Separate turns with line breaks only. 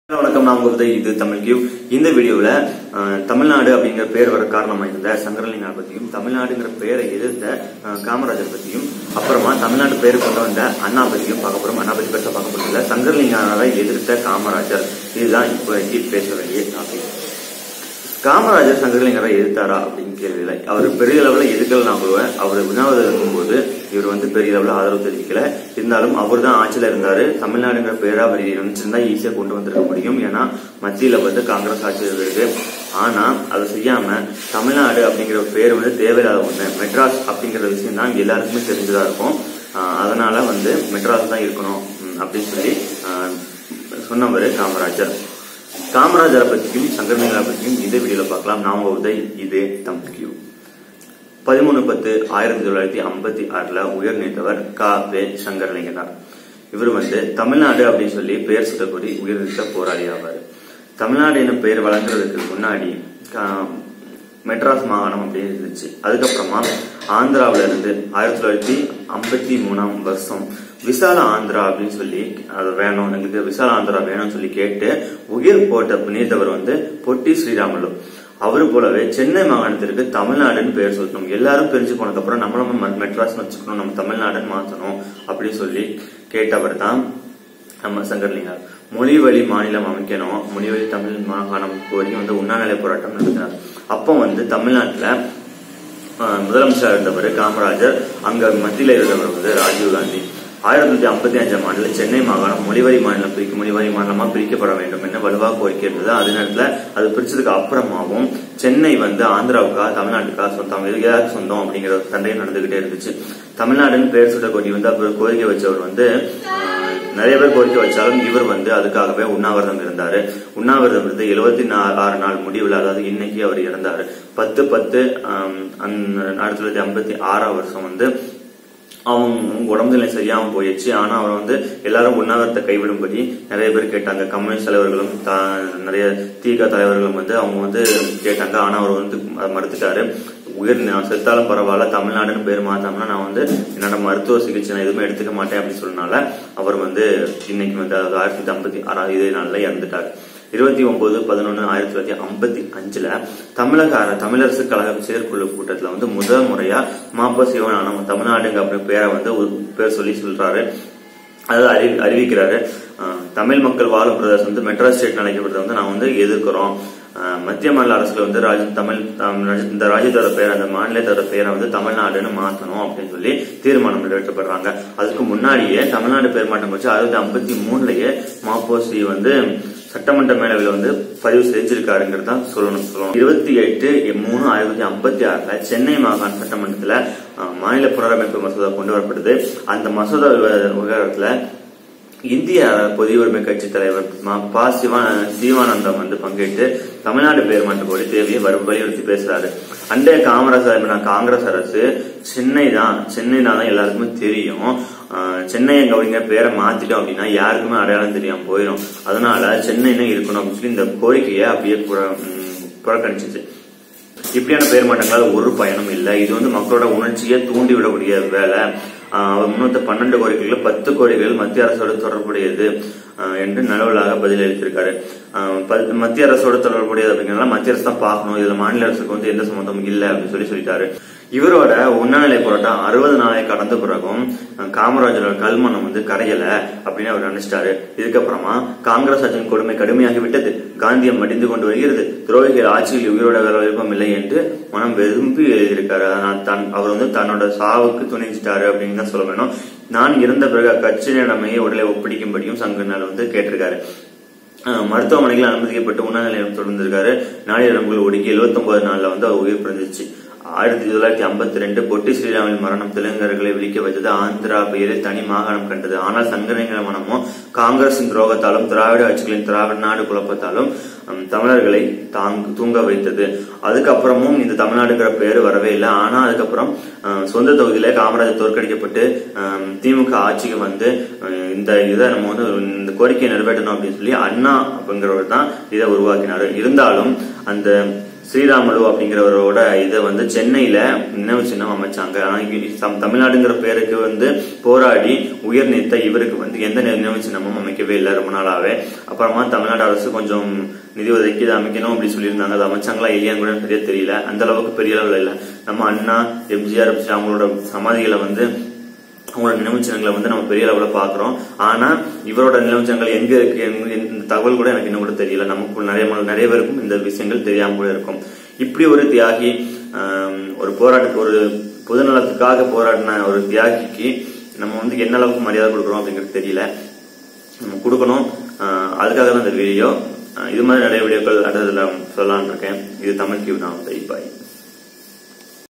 வணக்கம் நான் உங்க உதய் இது தமிழ் கியூ இந்த வீடியோவில் தமிழ்நாடு அப்படிங்கிற பேர் வர காரணமாக இருந்த சங்கரலிங்கார் பற்றியும் தமிழ்நாடுங்கிற பேரை எதிர்த்த அஹ், காமராஜர் பற்றியும் அப்புறமா தமிழ்நாடு பேர் கொண்டு வந்த அண்ணா பற்றியும் பார்க்க போறோம் அண்ணா பற்றி பேச பார்க்க போறதில்ல சங்கரலிங்காரை எதிர்த்த காமராஜர் இதுதான் இப்போதைக்கு பேச வேண்டிய டாபிக் காமராஜர் சங்கரலிங்கரை எதிர்த்தாரா அப்படின்னு கேள்வியில்லை அவர் பெரிய அளவில் எதிர்க்கல நான் சொல்லுவேன் அவர் உண்ணாவிரதம் இருக்கும்போது இவர் வந்து பெரிய அளவில் ஆதரவு தெரிவிக்கல இருந்தாலும் அவர் தான் ஆட்சியில் இருந்தாரு தமிழ்நாடுங்கிற பேரா அவர் நினைச்சிருந்தா ஈஸியா கொண்டு வந்திருக்க முடியும் ஏன்னா மத்தியில வந்து காங்கிரஸ் ஆட்சி இருக்கு ஆனா அதை செய்யாம தமிழ்நாடு அப்படிங்கிற பேர் வந்து தேவையில்லாத ஒண்ணு மெட்ராஸ் அப்படிங்கிற விஷயம் தான் எல்லாருக்குமே தெரிஞ்சதா இருக்கும் ஆஹ் அதனால வந்து மெட்ராஸ் தான் இருக்கணும் ம், அப்படின்னு சொல்லி ஆஹ், சொன்னவர் காமராஜர் காமராஜரை பற்றியும் சங்கரலிங்கரை பற்றியும் இந்த வீடியோல பார்க்கலாம் நாம உதய் இது தமிழ் கியூ பதிமூணு பத்து ஆயிரத்தி தொள்ளாயிரத்தி ஐம்பத்தி ஆறுல உயர் நீத்தவர் கா பே சங்கரலிங்கனார் இவர் வந்து தமிழ்நாடு அப்படின்னு சொல்லி பெயர் சுட்டக்கூடிய உயிர்நீத்த போராளி ஆவார் தமிழ்நாடு எனும் பெயர் வழங்குறதுக்கு முன்னாடி கா- மெட்ராஸ் மாகாணம் அப்படின்னு இருந்துச்சு அதுக்கப்புறமா ஆந்திராவுல இருந்து ஆயிரத்தி தொள்ளாயிரத்தி ஐம்பத்தி மூணாம் வருஷம் விசால ஆந்திரா அப்படின்னு சொல்லி அது வேணும் எங்களுக்கு விசால ஆந்திரா வேணும்னு சொல்லி கேட்டு உயிர் போட்ட புனிதவர் வந்து பொட்டி ஸ்ரீராமலு அவரு போலவே சென்னை மாகாணத்திற்கு தமிழ்நாடுன்னு பெயர் சொல்லணும் எல்லாரும் பிரிஞ்சு போனதுக்கு அப்புறம் நம்மளும் ம- மெட்ராஸ் வச்சுக்கணும் நம்ம தமிழ்நாடுன்னு மாத்தணும் அப்படின்னு சொல்லி கேட்டவர் தான் நம்ம சங்கர்லிங்கார் மொழி வழி மாநிலம் அமைக்கணும் மொழி வழி தமிழ் மாகாணம் கோரி வந்து உண்ணாநிலை போராட்டம் நடத்தினார் அப்போ வந்து தமிழ்நாட்டுல ஆஹ், முதலமைச்சர் இருந்தவர் காமராஜர் அங்க மத்தியில இருந்தவர் வந்து ராஜீவ் காந்தி ஆயிரத்தி தொள்ளாயிரத்தி ஐம்பத்தி அஞ்சாம் ஆண்டுல சென்னை மாகாணம் மொழிவரி மாநிலம் பிரிக்க மொழிவரி மாநிலமா பிரிக்கப்பட வேண்டும் என்ன வலுவா கோரிக்கை இருந்தது அதே நேரத்துல அது பிரிச்சதுக்கு அப்புறமாவும் சென்னை வந்து ஆந்திராவுக்கா தமிழ்நாட்டுக்கா சொந்தம் இது யாருக்கு சொந்தம் அப்படிங்கிற ஒரு சண்டையும் நடந்துகிட்டே இருந்துச்சு தமிழ்நாடுன்னு பேர் சுட்ட கொடி வந்து அவர் கோரிக்கை வச்சவர் வந்து ஆஹ், நிறைய பேர் கோரிக்கை வச்சாலும் இவர் வந்து அதுக்காகவே உண்ணாவிரதம் இருந்தாரு உண்ணாவிரதம் இருந்து எழுபத்தி ஆறு நாள் முடிவில் அதாவது இன்னைக்கு அவர் இறந்தாரு பத்து பத்து ஆம், அந்த ஆயிரத்தி தொள்ளாயிரத்தி ஐம்பத்தி ஆறாம் வருஷம் வந்து அவங்க உடம்பு நிலை சரியாம போயிடுச்சு ஆனா அவர் வந்து எல்லாரும் உண்ணாவிரத்தை கைவிடும்படி நிறைய பேர் கேட்டாங்க கம்யூனிஸ்ட் தலைவர்களும் தா- நிறைய தீக தலைவர்களும் வந்து அவங்க வந்து கேட்டாங்க ஆனா அவர் வந்து அதை மறுத்துட்டாரு உயிர் நான் செத்தாலும் பரவாயில்ல தமிழ்நாடுன்னு பேர் மாத்தாமனா நான் வந்து என்னோட மருத்துவ சிகிச்சை நான் எதுவுமே எடுத்துக்க மாட்டேன் அப்படின்னு சொன்னனால அவர் வந்து இன்னைக்கு வந்து அதாவது ஆயிரத்தி தொள்ளாயிரத்தி ஐம்பத்தி ஆறாம் இதே நாள்ல இறந்துட்டார் இருபத்தி ஒன்பது பதினொன்னு ஆயிரத்தி தொள்ளாயிரத்தி ஐம்பத்தி அஞ்சுல தமிழக அர- தமிழரசு கழக செயற்குழு கூட்டத்துல வந்து முதல் முறையா மாப்ப சிவனானம் தமிழ்நாடுங்க அப்படி பேரை வந்து ஒரு பேர் சொல்லி சொல்றாரு அதாவது அறி அறிவிக்கிறாரு அஹ், தமிழ் மக்கள் வாழும் பிரதேசம் வந்து மெட்ராஸ் ஸ்டேட் அழைக்கப்படுறத வந்து நான் வந்து எதிர்க்கிறோம் அஹ், மத்திய மாநில அரசுல வந்து ராஜ தமிழ் தம்- ராஜ- இந்த ராஜ்யத்தோட பேர் அந்த மாநிலத்தோட பேரை வந்து தமிழ்நாடுன்னு மாத்தணும் அப்படின்னு சொல்லி தீர்மானம் நிறைவேற்றப்படுறாங்க அதுக்கு முன்னாடியே தமிழ்நாடு பேர் மாற்றம் வச்சு ஆயிரத்தி ஐம்பத்தி மூணுலயே மாப்போசி வந்து சட்டமன்ற மேலவையில வந்து பதிவு செஞ்சிருக்காருங்கிறது தான் சொல்லணும் சொல்லணும் இருபத்தி எட்டு மூணு ஆயிரத்தி தொள்ளாயிரத்தி ஐம்பத்தி ஆறுல சென்னை மாகாண சட்டமன்றத்துல அஹ், மாநில புனரமைப்பு மசோதா கொண்டு வரப்படுது அந்த மசோதா விவ- விவகாரத்துல இந்திய பொது உரிமை கட்சி தலைவர் ம. ப சிவா சிவானந்தம் வந்து பங்கேற்று தமிழ்நாடு பேர் மாற்ற கோரி தேவையை வரு- வலியுறுத்தி பேசுறாரு அண்டைய காமராஜ் தலைமையிலான காங்கிரஸ் அரசு சென்னை தான் சென்னை தான் எல்லாருக்குமே தெரியும் ஆஹ் சென்னை எங்க அப்படிங்கிற பேரை மாத்திட்டோம் அப்படின்னா யாருக்குமே அடையாளம் தெரியாம போயிடும் அதனால சென்னைன்னு இருக்கணும் அப்படின்னு சொல்லி இந்த கோரிக்கையை அப்படியே புற- ம், புறக்கணிச்சிச்சு இப்படியான பெயர் மாற்றங்களால் ஒரு பயனும் இல்லை இது வந்து மக்களோட உணர்ச்சியை தூண்டி விடக்கூடிய வேலை ஆஹ் அவர் முன்னூத்தி பன்னெண்டு கோரிக்கைகள் பத்து கோரிக்கைகள் மத்திய அரசோடு தொடர்புடையது ஆஹ் என்று நலவலாக பதிலளித்திருக்காரு ஆஹ் ப- மத்திய அரசோடு தொடர்புடையது அப்படிங்கிறனால மத்திய அரசு தான் பார்க்கணும் இதுல மாநில அரசுக்கு வந்து எந்த சம்மந்தமும் இல்லை அப்படின்னு சொல்லி சொல்லிட்டாரு இவரோட உண்ணாநிலை போராட்டம் அறுபது நாளை கடந்த பிறகும் அஹ், காமராஜரோட கல்மனம் வந்து கரையல அப்படின்னு அவர் நினைச்சிட்டாரு இதுக்கப்புறமா காங்கிரஸ் ஆட்சியின் கொடுமை கடுமையாகி விட்டது காந்தியம் மடிந்து கொண்டு வருகிறது துரோகிகள் ஆட்சியில் உயிரோட வேற விருப்பம் இல்லை என்று மனம் விரும்பி எழுதியிருக்காரு அதனால் தன் அவர் வந்து தன்னோட சாவுக்கு துணிஞ்சிட்டாரு அப்படின்னு தான் சொல்ல வேணும் நான் இறந்த பிறகு அக்கட்சியினமையை உடலை ஒப்படைக்கும்படியும் சங்கனால் வந்து கேட்டிருக்காரு அஹ் மருத்துவமனையில் அனுமதிக்கப்பட்டு உண்ணாநிலையம் தொடர்ந்திருக்காரு நாளிரம்புகள் ஒடுக்கி 79 நாள்ல வந்து அவர் உயிர் பிறந்துச்சு ஆயிரத்தி தொள்ளாயிரத்தி ஐம்பத்தி ரெண்டு பொட்டி ஸ்ரீராமின் மரணம் தெலுங்கர்களை விழிக்க வைத்தது ஆந்திரா பெயரில் தனி மாகாணம் கண்டது ஆனால் சங்கரங்கிற மனமோ காங்கிரசின் துரோகத்தாலும் திராவிட ஆட்சிகளின் திராவிட நாடு குழப்பத்தாலும் ஹம், தமிழர்களை தாங்க தூங்க வைத்தது அதுக்கப்புறமும் இந்த தமிழ்நாடுங்கிற பேரு வரவே இல்லை ஆனா அதுக்கப்புறம் அஹ், சொந்த தொகுதியில காமராஜர் தோற்கடிக்கப்பட்டு ஹம், திமுக ஆட்சிக்கு வந்து அஹ், இந்த இதை நம்ம வந்து இந்த கோரிக்கையை நிறைவேற்றணும் அப்படின்னு சொல்லி அண்ணா அப்படிங்கிறவர் தான் இதை உருவாக்கினாரு இருந்தாலும் அந்த ஸ்ரீராமுலு அப்படிங்கிறவரோட இதை வந்து சென்னையில நினைவு சின்னம் அமைச்சாங்க ஆனா இங்க தம்- தமிழ்நாடுங்கிற பேருக்கு வந்து போராடி உயர் நீத்த இவருக்கு வந்து எந்த நினைவு சின்னமும் அமைக்கவே இல்லை ரொம்ப நாளாவே அப்புறமா தமிழ்நாடு அரசு கொஞ்சம் நிதி ஒதுக்கி இதை அமைக்கணும் அப்படி சொல்லியிருந்தாங்க அதை அமைச்சாங்களா இல்லையான்னு கூட சரியா தெரியல அந்த அளவுக்கு பெரிய அளவுல இல்ல நம்ம அண்ணா எம்ஜிஆர் அவங்களோட சமாதிகளை வந்து அவங்களோட நினைவுச்சின்னங்களை வந்து நம்ம பெரிய அளவுல பாக்குறோம் ஆனா இவரோட நினைவுச்சின்னங்கள் எங்க இருக்கு எங்க- இந்த தகவல் கூட எனக்கு இன்னும் கூட தெரியல நமக்கு நிறைய ம- நிறைய பேருக்கும் இந்த விஷயங்கள் தெரியாம கூட இருக்கும் இப்படி ஒரு தியாகி ஆம், ஒரு போராட்ட ஒரு பொதுநலத்துக்காக போராடின ஒரு தியாகிக்கு நம்ம வந்து என்ன அளவுக்கு மரியாதை கொடுக்குறோம் அப்படிங்கிறது தெரியல நம்ம கொடுக்கணும் ஆஹ் அதுக்காக தான் இந்த வீடியோ இது மாதிரி நிறைய வீடியோக்கள் அடுத்ததுல சொல்லலாம்னு இருக்கேன் இது தமிழ் கியூ நான் பாய்